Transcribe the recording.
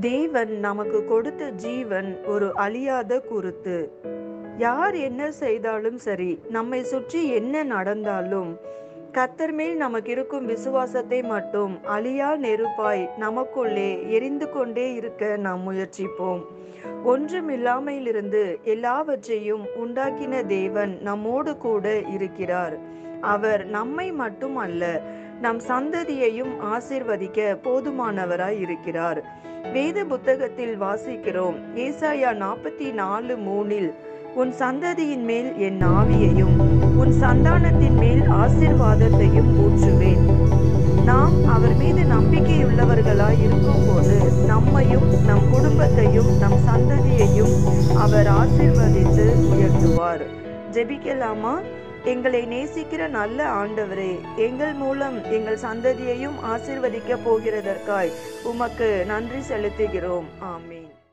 தேவன் நமக்கு கொடுத்த ஜீவன் ஒரு அழியாத குருத்து யார் என்ன செய்தாலும் சரி நம்மை சுற்றி என்ன நடந்தாலும் கத்தர் மேல் நமக்கு இருக்கும் விசுவாசத்தை மட்டும் அழியா நெருப்பாய் நமக்குள்ளே எரிந்து கொண்டே இருக்க நாம் முயற்சிப்போம் ஒன்றுமில்லாமையிலிருந்து எல்லாவற்றையும் உண்டாக்கின தேவன் நம்மோடு கூட இருக்கிறார் அவர் நம்மை மட்டும் அல்ல நம் சந்ததியையும் ஆசிர்வதிக்க போதுமானவராய் இருக்கிறார் வேத புத்தகத்தில் வாசிக்கிறோம் ஏசாயா நாற்பத்தி நாலு மூணில் உன் சந்ததியின் மேல் என் ஆவியையும் உன் சந்தானத்தின் மேல் ஆசிர்வாதத்தையும் ஊற்றுவேன் நாம் அவர் மீது நம்பிக்கையுள்ளவர்களாய் இருக்கும்போது நம்மையும் நம் குடும்பத்தையும் நம் சந்ததியையும் அவர் ஆசிர்வதித்து உயர்த்துவார் ஜெபிக்கலாமா எங்களை நேசிக்கிற நல்ல ஆண்டவரே எங்கள் மூலம் எங்கள் சந்ததியையும் ஆசிர்வதிக்க போகிறதற்காய் உமக்கு நன்றி செலுத்துகிறோம் ஆமீன்